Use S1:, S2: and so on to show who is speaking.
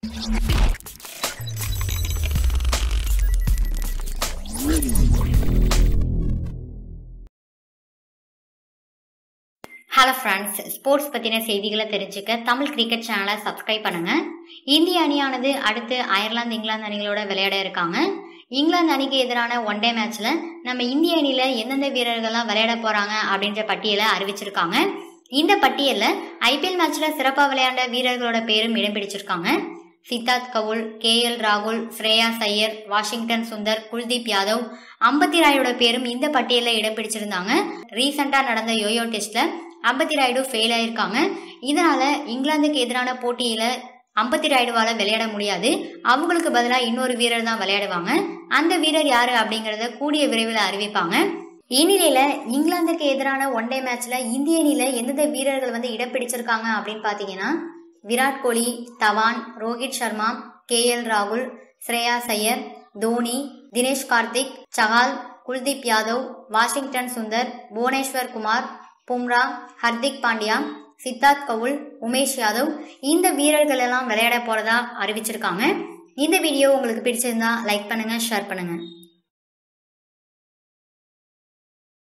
S1: hello friends sports பற்றின செய்திகளை தெரிஞ்சுக்க தமிழ் கிரிக்கெட் சேனலை சப்ஸ்கிரைப் பண்ணுங்க இந்திய அணியானது அடுத்து அயர்லாந்து இங்கிலாந்து அணிகளோட விளையாட இருக்காங்க இங்கிலாந்து அணிக்கு எதிரான ஒன் டே மேட்ச்ல நம்ம இந்திய அணியில எந்தெந்த வீரர்கள்லாம் விளையாட போறாங்க அப்படின்ற பட்டியலை அறிவிச்சிருக்காங்க இந்த பட்டியல்ல ஐபிஎல் மேட்ச்ல சிறப்பாக விளையாண்ட வீரர்களோட பேரும் இடம் பிடிச்சிருக்காங்க சித்தார்த் கவுல் கே எல் ராகுல் ஸ்ரேயா சையர் வாஷிங்டன் சுந்தர் குல்தீப் யாதவ் அம்பத்தி ராயோட பேரும் இந்த பட்டியலில் இடம் பிடிச்சிருந்தாங்க ரீசெண்டா நடந்த யோயோ டெஸ்ட்ல அம்பத்தி ராயுடு ஃபெயில் ஆயிருக்காங்க இதனால இங்கிலாந்துக்கு எதிரான போட்டியில அம்பத்தி ராயுடுவால விளையாட முடியாது அவங்களுக்கு பதிலாக இன்னொரு வீரர் தான் விளையாடுவாங்க அந்த வீரர் யாரு அப்படிங்கறத கூடிய விரைவில் அறிவிப்பாங்க இந்நிலையில இங்கிலாந்துக்கு எதிரான ஒன் டே மேட்ச்ல இந்திய அணியில எந்தெந்த வீரர்கள் வந்து இடம் பிடிச்சிருக்காங்க அப்படின்னு பாத்தீங்கன்னா விராட் கோலி தவான் ரோஹித் சர்மா கே எல் ராகுல் ஸ்ரேயா சையர் தோனி தினேஷ் கார்த்திக் சஹால் குல்தீப் யாதவ் வாஷிங்டன் சுந்தர் புவனேஸ்வர் குமார் பும்ரா ஹர்திக் பாண்டியா சித்தார்த் கவுல் உமேஷ் யாதவ் இந்த வீரர்கள் எல்லாம் விளையாட போறதா அறிவிச்சிருக்காங்க இந்த வீடியோ உங்களுக்கு பிடிச்சிருந்தா லைக் பண்ணுங்க ஷேர் பண்ணுங்க